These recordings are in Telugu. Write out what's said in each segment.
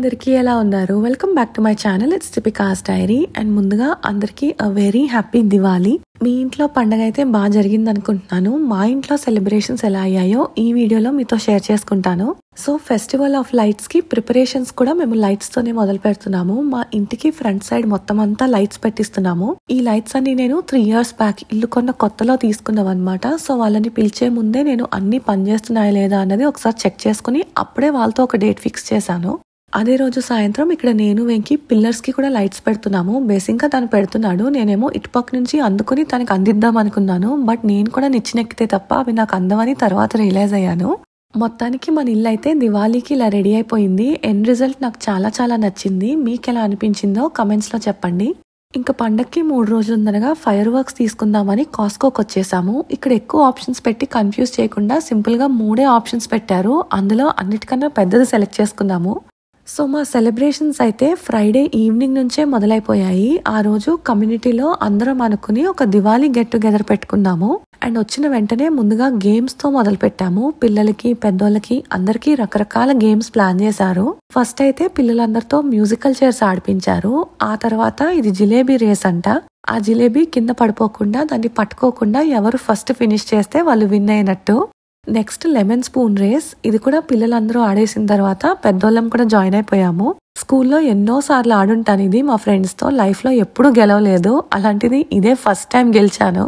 అందరికీ ఎలా ఉన్నారు welcome back to my channel it's టిపికాస్ డైరీ అండ్ ముందుగా అందరికీ అ వెరీ హ్యాపీ దివాళీ మీ ఇంట్లో పండగ అయితే బాగా జరిగింది అనుకుంటున్నాను మా ఇంట్లో సెలబ్రేషన్స్ ఎలా అయ్యాయో ఈ వీడియోలో మీతో షేర్ చేసుకుంటాను సో ఫెస్టివల్ ఆఫ్ లైట్స్ కి ప్రిపరేషన్స్ కూడా మేము లైట్స్ తోనే మొదలు పెడుతున్నాము మా ఇంటికి ఫ్రంట్ సైడ్ మొత్తం అంతా లైట్స్ పెట్టిస్తున్నాము ఈ లైట్స్ అన్ని నేను త్రీ ఇయర్స్ బ్యాక్ ఇల్లు కొన్న కొత్తలో తీసుకున్నాం అనమాట సో వాళ్ళని పిలిచే ముందే నేను అన్ని పనిచేస్తున్నాయా లేదా అన్నది ఒకసారి చెక్ చేసుకుని అప్పుడే వాళ్ళతో ఒక డేట్ ఫిక్స్ చేశాను అదే రోజు సాయంత్రం ఇక్కడ నేను వెంకి పిల్లర్స్ కి కూడా లైట్స్ పెడుతున్నాము బేసిక్ గా తను పెడుతున్నాడు నేనేమో ఇటుపక్క నుంచి అందుకుని తనకి అందిద్దాం అనుకున్నాను బట్ నేను కూడా నిచ్చినెక్కితే తప్ప అవి నాకు అందవని తర్వాత రియలైజ్ అయ్యాను మొత్తానికి మన ఇల్లు అయితే దివాళీకి ఇలా రెడీ అయిపోయింది ఎండ్ రిజల్ట్ నాకు చాలా చాలా నచ్చింది మీకు ఎలా అనిపించిందో కమెంట్స్ లో చెప్పండి ఇంకా పండక్కి మూడు రోజులు ఉందనగా ఫైర్ వర్క్స్ తీసుకుందామని కాస్కోకి వచ్చేసాము ఇక్కడ ఎక్కువ ఆప్షన్స్ పెట్టి కన్ఫ్యూజ్ చేయకుండా సింపుల్ గా మూడే ఆప్షన్స్ పెట్టారు అందులో అన్నిటికన్నా పెద్దది సెలెక్ట్ చేసుకున్నాము సో మా సెలబ్రేషన్స్ అయితే ఫ్రైడే ఈవినింగ్ నుంచే మొదలైపోయాయి ఆ రోజు కమ్యూనిటీలో అందరం అనుకుని ఒక దివాళీ గెట్ టుగెదర్ పెట్టుకున్నాము అండ్ వచ్చిన వెంటనే ముందుగా గేమ్స్ తో మొదలు పెట్టాము పిల్లలకి పెద్దోళ్ళకి అందరికీ రకరకాల గేమ్స్ ప్లాన్ చేశారు ఫస్ట్ అయితే పిల్లలందరితో మ్యూజికల్ చైర్స్ ఆడిపించారు ఆ తర్వాత ఇది జిలేబీ రేస్ అంట ఆ జిలేబీ కింద పడిపోకుండా దాన్ని పట్టుకోకుండా ఎవరు ఫస్ట్ ఫినిష్ చేస్తే వాళ్ళు విన్ అయినట్టు నెక్స్ట్ లెమన్ స్పూన్ రేస్ ఇది కూడా పిల్లలందరూ ఆడేసిన తర్వాత పెద్దోళ్ళం కూడా జాయిన్ అయిపోయాము స్కూల్లో ఎన్నో సార్లు ఆడుంటాను ఇది మా ఫ్రెండ్స్ తో లైఫ్ లో ఎప్పుడు గెలవలేదు అలాంటిది ఇదే ఫస్ట్ టైం గెలిచాను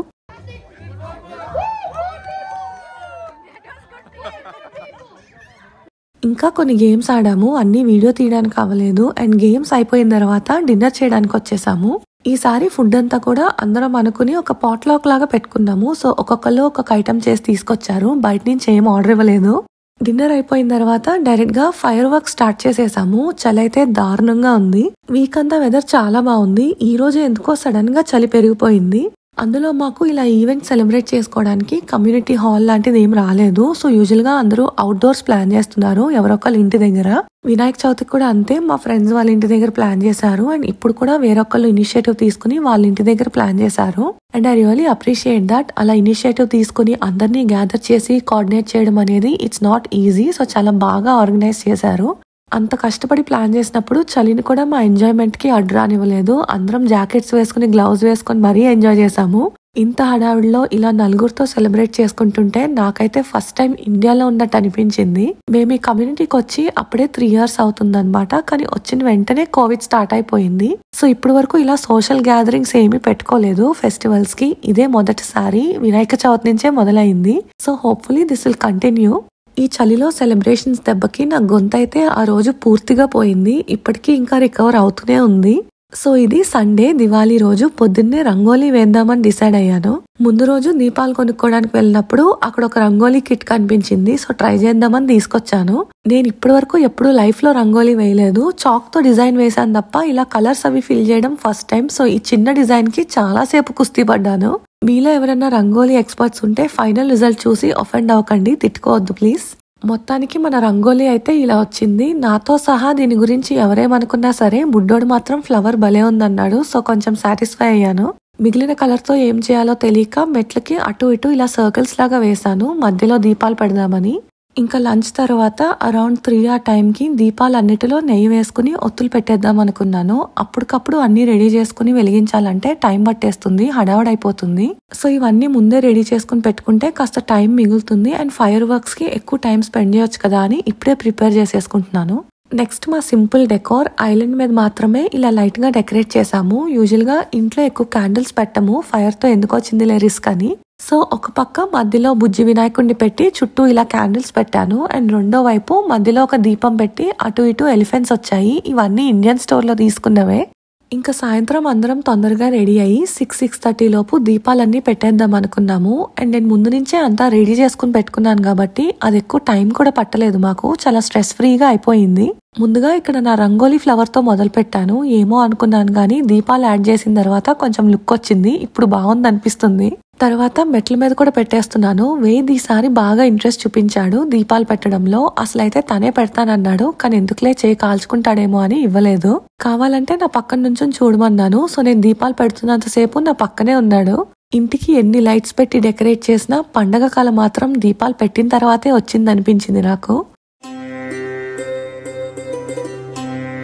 ఇంకా కొన్ని గేమ్స్ ఆడాము అన్ని వీడియో తీయడానికి అవ్వలేదు అండ్ గేమ్స్ అయిపోయిన తర్వాత డిన్నర్ చేయడానికి వచ్చేసాము ఈసారి ఫుడ్ అంతా కూడా అందరం అనుకుని ఒక పాట్లాక్ లాగా పెట్టుకున్నాము సో ఒక్కొక్కరు ఒక్కొక్క ఐటమ్ చేసి తీసుకొచ్చారు బయట నుంచి ఏం ఆర్డర్ ఇవ్వలేదు డిన్నర్ అయిపోయిన తర్వాత డైరెక్ట్ గా ఫైర్ వర్క్ స్టార్ట్ చేసేసాము చలి అయితే దారుణంగా ఉంది వీక్ అంతా వెదర్ చాలా బాగుంది ఈ రోజు ఎందుకో సడన్ గా చలి పెరిగిపోయింది అందులో మాకు ఇలా ఈవెంట్ సెలబ్రేట్ చేసుకోవడానికి కమ్యూనిటీ హాల్ లాంటిది ఏం రాలేదు సో యూజువల్ గా అందరూ అవుట్డోర్స్ ప్లాన్ చేస్తున్నారు ఎవరొకళ్ళ ఇంటి దగ్గర వినాయక చవితికి కూడా అంతే మా ఫ్రెండ్స్ వాళ్ళ ఇంటి దగ్గర ప్లాన్ చేశారు అండ్ ఇప్పుడు కూడా వేరొకళ్ళు ఇనిషియేటివ్ తీసుకుని వాళ్ళ ఇంటి దగ్గర ప్లాన్ చేశారు and I really appreciate that అలా ఇనిషియేటివ్ తీసుకుని అందరినీ గ్యాదర్ చేసి కోఆర్డినేట్ చేయడం అనేది ఇట్స్ నాట్ ఈజీ సో చాలా బాగా ఆర్గనైజ్ చేశారు అంత కష్టపడి ప్లాన్ చేసినప్పుడు చలిని కూడా మా ఎంజాయ్మెంట్ కి అడ్డు రానివ్వలేదు అందరం జాకెట్స్ వేసుకుని గ్లౌజ్ వేసుకుని మరీ ఎంజాయ్ చేసాము ఇంత హడావిడిలో ఇలా నలుగురితో సెలబ్రేట్ చేసుకుంటుంటే నాకైతే ఫస్ట్ టైం ఇండియాలో ఉన్నట్టు అనిపించింది మేము ఈ కమ్యూనిటీకి వచ్చి అప్పుడే త్రీ ఇయర్స్ అవుతుందన్నమాట కానీ వచ్చిన వెంటనే కోవిడ్ స్టార్ట్ అయిపోయింది సో ఇప్పటి వరకు ఇలా సోషల్ గ్యాదరింగ్స్ ఏమీ పెట్టుకోలేదు ఫెస్టివల్స్ కి ఇదే మొదటిసారి వినాయక చవితి నుంచే మొదలైంది so hopefully this will continue ఈ చలిలో సెలబ్రేషన్స్ దెబ్బకి నా గొంతు అయితే ఆ రోజు పూర్తిగా పోయింది ఇప్పటికీ ఇంకా రికవర్ అవుతూనే ఉంది సో ఇది సండే దివాళీ రోజు పొద్దున్నే రంగోలీ వేద్దామని డిసైడ్ అయ్యాను ముందు రోజు దీపాలు కొనుక్కోవడానికి వెళ్ళినప్పుడు అక్కడ ఒక రంగోలీ కిట్ కనిపించింది సో ట్రై చేద్దామని తీసుకొచ్చాను నేను ఇప్పటి వరకు ఎప్పుడు లైఫ్ లో రంగోలీ వేయలేదు చాక్ తో డిజైన్ వేసాను తప్ప ఇలా కలర్స్ అవి ఫిల్ చేయడం ఫస్ట్ టైం సో ఈ చిన్న డిజైన్ కి చాలా సేపు కుస్తీ పడ్డాను మీలో ఎవరైనా రంగోలీ ఎక్స్పర్ట్స్ ఉంటే ఫైనల్ రిజల్ట్ చూసి ఒఫెండ్ అవ్వకండి తిట్టుకోవద్దు ప్లీజ్ మొత్తానికి మన రంగోలీ అయితే ఇలా వచ్చింది నాతో సహా దీని గురించి ఎవరేమనుకున్నా సరే బుడ్డోడు మాత్రం ఫ్లవర్ భలే ఉందన్నాడు సో కొంచెం సాటిస్ఫై అయ్యాను మిగిలిన కలర్ తో ఏం చేయాలో తెలియక మెట్లకి అటు ఇటు ఇలా సర్కిల్స్ లాగా వేశాను మధ్యలో దీపాలు పెడదామని ఇంకా లంచ్ తర్వాత అరౌండ్ త్రీ ఆ టైంకి దీపాలన్నిటిలో నెయ్యి వేసుకుని ఒత్తులు పెట్టేద్దాం అనుకున్నాను అప్పటికప్పుడు అన్ని రెడీ చేసుకుని వెలిగించాలంటే టైం పట్టేస్తుంది హడావడైపోతుంది సో ఇవన్నీ ముందే రెడీ చేసుకుని పెట్టుకుంటే కాస్త టైం మిగులుతుంది అండ్ ఫైర్ వర్క్స్ కి ఎక్కువ టైం స్పెండ్ చేయొచ్చు కదా అని ఇప్పుడే ప్రిపేర్ చేసేసుకుంటున్నాను నెక్స్ట్ మా సింపుల్ డెకోర్ ఐలాండ్ మీద మాత్రమే ఇలా లైట్ గా డెకరేట్ చేసాము యూజువల్ గా ఇంట్లో ఎక్కువ క్యాండిల్స్ పెట్టము ఫైర్ తో ఎందుకు వచ్చిందిలే రిస్క్ అని సో ఒక పక్క మధ్యలో బుజ్జి వినాయకుడిని పెట్టి చుట్టూ ఇలా క్యాండిల్స్ పెట్టాను అండ్ రెండో వైపు మధ్యలో ఒక దీపం పెట్టి అటు ఇటు ఎలిఫెంట్స్ వచ్చాయి ఇవన్నీ ఇండియన్ స్టోర్ లో తీసుకున్నవే ఇంకా సాయంత్రం అందరం తొందరగా రెడీ అయ్యి సిక్స్ సిక్స్ థర్టీ లోపు దీపాలన్నీ పెట్టేద్దాం అనుకున్నాము అండ్ నేను ముందు నుంచే అంతా రెడీ చేసుకుని పెట్టుకున్నాను కాబట్టి అది ఎక్కువ టైం కూడా పట్టలేదు మాకు చాలా స్ట్రెస్ ఫ్రీగా అయిపోయింది ముందుగా ఇక్కడ నా రంగోలీ ఫ్లవర్ తో మొదలు పెట్టాను ఏమో అనుకున్నాను కానీ దీపాలు యాడ్ చేసిన తర్వాత కొంచెం లుక్ వచ్చింది ఇప్పుడు బాగుంది అనిపిస్తుంది తర్వాత మెట్ల మీద కూడా పెట్టేస్తున్నాను వేద్ ఈసారి బాగా ఇంట్రెస్ట్ చూపించాడు దీపాలు పెట్టడంలో అసలైతే తనే పెడతానన్నాడు కానీ ఎందుకులే చేయి కాల్చుకుంటాడేమో అని ఇవ్వలేదు కావాలంటే నా పక్కన నుంచి చూడమన్నాను సో నేను దీపాలు పెడుతున్నంతసేపు నా పక్కనే ఉన్నాడు ఇంటికి ఎన్ని లైట్స్ పెట్టి డెకరేట్ చేసినా పండగ కాల మాత్రం దీపాలు పెట్టిన తర్వాతే వచ్చింది అనిపించింది నాకు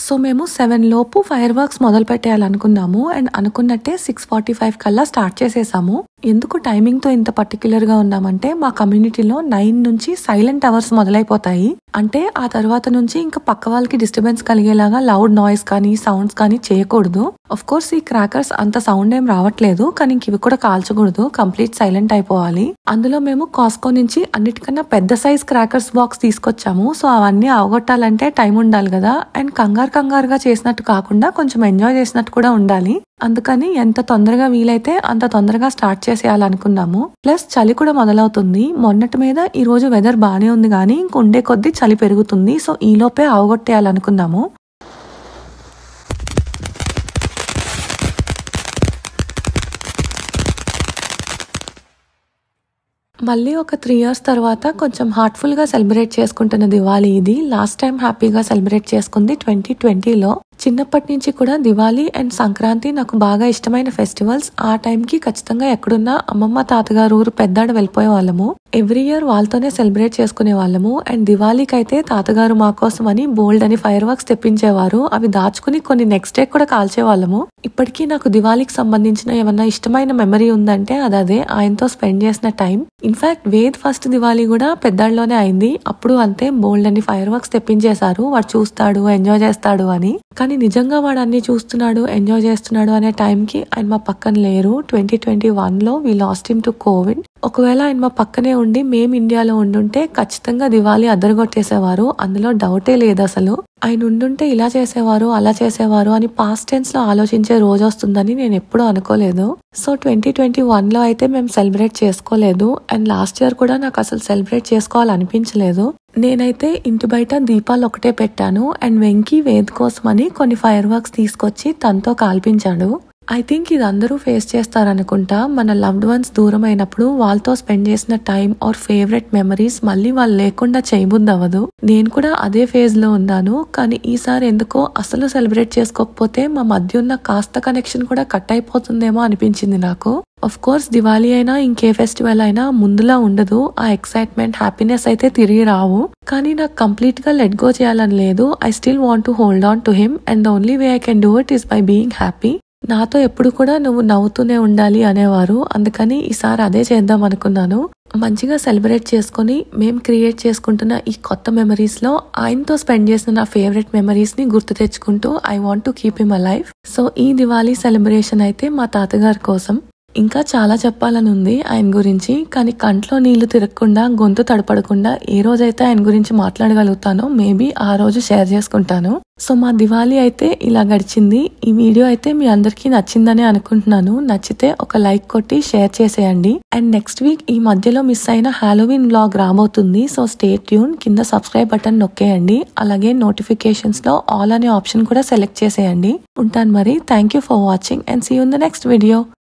సో మేము సెవెన్ లోపు ఫైర్ వర్క్స్ మొదలు పెట్టేయాలనుకున్నాము అండ్ అనుకున్నట్టే సిక్స్ ఫార్టీ ఫైవ్ కల్లా స్టార్ట్ చేసేసాము ఎందుకు టైమింగ్ తో ఇంత పర్టిక్యులర్ గా ఉన్నామంటే మా కమ్యూనిటీలో నైన్ నుంచి సైలెంట్ అవర్స్ మొదలైపోతాయి అంటే ఆ తర్వాత నుంచి ఇంకా పక్క వాళ్ళకి డిస్టర్బెన్స్ కలిగేలాగా లౌడ్ నాయిస్ కానీ సౌండ్స్ కానీ చేయకూడదు అఫ్ కోర్స్ ఈ క్రాకర్స్ అంత సౌండ్ ఏం రావట్లేదు కానీ ఇంక ఇవి కూడా కాల్చకూడదు కంప్లీట్ సైలెంట్ అయిపోవాలి అందులో మేము కాస్కో నుంచి అన్నిటికన్నా పెద్ద సైజ్ క్రాకర్స్ బాక్స్ తీసుకొచ్చాము సో అవన్నీ అవగొట్టాలంటే టైం ఉండాలి కదా అండ్ కంగారు కంగారుగా చేసినట్టు కాకుండా కొంచెం ఎంజాయ్ చేసినట్టు కూడా ఉండాలి అందుకని ఎంత తొందరగా వీలైతే అంత తొందరగా స్టార్ట్ చేసేయాలనుకున్నాము ప్లస్ చలి కూడా మొదలవుతుంది మొన్నటి మీద ఈ రోజు వెదర్ బాగానే ఉంది కానీ ఇంక ఉండే కొద్దీ చలి పెరుగుతుంది సో ఈ లోపే అవగొట్టేయాలనుకున్నాము మళ్ళీ ఒక త్రీ ఇయర్స్ తర్వాత కొంచెం హార్ట్ఫుల్ గా సెలబ్రేట్ చేసుకుంటున్న దివాళీ ఇది లాస్ట్ టైం హ్యాపీగా సెలబ్రేట్ చేసుకుంది ట్వంటీ ట్వంటీలో చిన్నప్పటి నుంచి కూడా దివాళీ అండ్ సంక్రాంతి నాకు బాగా ఇష్టమైన ఫెస్టివల్స్ ఆ టైంకి ఖచ్చితంగా ఎక్కడున్నా అమ్మమ్మ తాతగారు ఊరు పెద్దాడ వెళ్ళిపోయే వాళ్ళము ఎవ్రీ ఇయర్ వాళ్ళతోనే సెలబ్రేట్ చేసుకునే వాళ్ళము అండ్ దివాళీకి అయితే తాతగారు మా కోసం అని బోల్డ్ అని ఫైర్ వర్క్స్ తెప్పించేవారు అవి దాచుకుని కొన్ని నెక్స్ట్ డే కూడా కాల్చే వాళ్ళము ఇప్పటికీ నాకు దివాళీకి సంబంధించిన ఏమన్నా ఇష్టమైన మెమరీ ఉందంటే అది అదే ఆయనతో స్పెండ్ చేసిన time in fact Ved first Diwali కూడా పెద్దాళ్ళలోనే అయింది అప్పుడు అంతే బోల్డ్ అని ఫైర్ వర్క్స్ తెప్పించేశారు వాడు చూస్తాడు ఎంజాయ్ చేస్తాడు అని కానీ నిజంగా వాడు అన్ని చూస్తున్నాడు ఎంజాయ్ చేస్తున్నాడు అనే టైంకి ఆయన మా పక్కన లేరు ట్వంటీ ట్వంటీ వన్ లో we lost him to COVID ఒకవేళ ఆయన మా పక్కనే ఉండి మేం ఇండియాలో ఉండుంటే ఖచ్చితంగా దివాళీ అద్దరగొట్టేసేవారు అందులో డౌటే లేదు అసలు ఆయన ఉండుంటే ఇలా చేసేవారు అలా చేసేవారు అని పాస్ట్ టెన్స్ లో ఆలోచించే రోజు వస్తుందని నేను ఎప్పుడూ అనుకోలేదు సో ట్వంటీ ట్వంటీ వన్ లో అయితే మేము సెలబ్రేట్ చేసుకోలేదు అండ్ లాస్ట్ ఇయర్ కూడా నాకు అసలు సెలబ్రేట్ చేసుకోవాలనిపించలేదు నేనైతే ఇంటి బయట దీపాలు ఒకటే పెట్టాను అండ్ వెంకీ వేద్ కోసమని కొన్ని ఫైర్ వర్క్స్ తీసుకొచ్చి తనతో కాల్పించాడు ఐ థింక్ ఇది అందరూ ఫేస్ చేస్తారనుకుంటా మన లవ్డ్ వన్స్ దూరం అయినప్పుడు వాళ్ళతో స్పెండ్ చేసిన టైం ఆర్ ఫేవరెట్ మెమరీస్ మళ్ళీ వాళ్ళు లేకుండా చేయబుద్ది అవ్వదు నేను కూడా అదే ఫేజ్ లో ఉన్నాను కానీ ఈసారి ఎందుకో అసలు సెలబ్రేట్ చేసుకోకపోతే మా మధ్య ఉన్న కాస్త కనెక్షన్ కూడా కట్ అయిపోతుందేమో అనిపించింది నాకు ఆఫ్ కోర్స్ దివాళీ అయినా ఇంకే ఫెస్టివల్ అయినా ముందులా ఉండదు ఆ ఎక్సైట్మెంట్ హ్యాపీనెస్ అయితే తిరిగి రావు కానీ నాకు కంప్లీట్ గా లెట్ గో చేయాలని లేదు I still want to hold on to him and the only way I can do it is by being happy నాతో ఎప్పుడు కూడా నువ్వు నవ్వుతూనే ఉండాలి అనేవారు అందుకని ఈసారి అదే చేద్దాం అనుకున్నాను మంచిగా సెలబ్రేట్ చేసుకొని మేము క్రియేట్ చేసుకుంటున్న ఈ కొత్త మెమరీస్ లో ఆయనతో స్పెండ్ చేసిన నా ఫేవరెట్ మెమరీస్ ని గుర్తు తెచ్చుకుంటూ I want to keep him alive so ఈ దివాళీ సెలబ్రేషన్ అయితే మా తాతగారి కోసం ఇంకా చాలా చెప్పాలని ఉంది ఆయన గురించి కానీ కంట్లో నీళ్లు తిరగకుండా గొంతు తడపడకుండా ఏ రోజైతే ఆయన గురించి మాట్లాడగలుగుతానో మేబీ ఆ రోజు షేర్ చేసుకుంటాను సో మా దివాళీ అయితే ఇలా గడిచింది ఈ వీడియో అయితే మీ అందరికీ నచ్చిందని అనుకుంటున్నాను నచ్చితే ఒక లైక్ కొట్టి షేర్ చేసేయండి అండ్ నెక్స్ట్ వీక్ ఈ మధ్యలో మిస్ అయిన హాలోవిన్ వ్లాగ్ రాబోతుంది సో స్టే ట్యూన్ కింద సబ్స్క్రైబ్ బటన్ నొక్కేయండి అలాగే నోటిఫికేషన్స్ లో ఆల్ అనే ఆప్షన్ కూడా సెలెక్ట్ చేసేయండి ఉంటాను మరి thank you for watching and see in the next video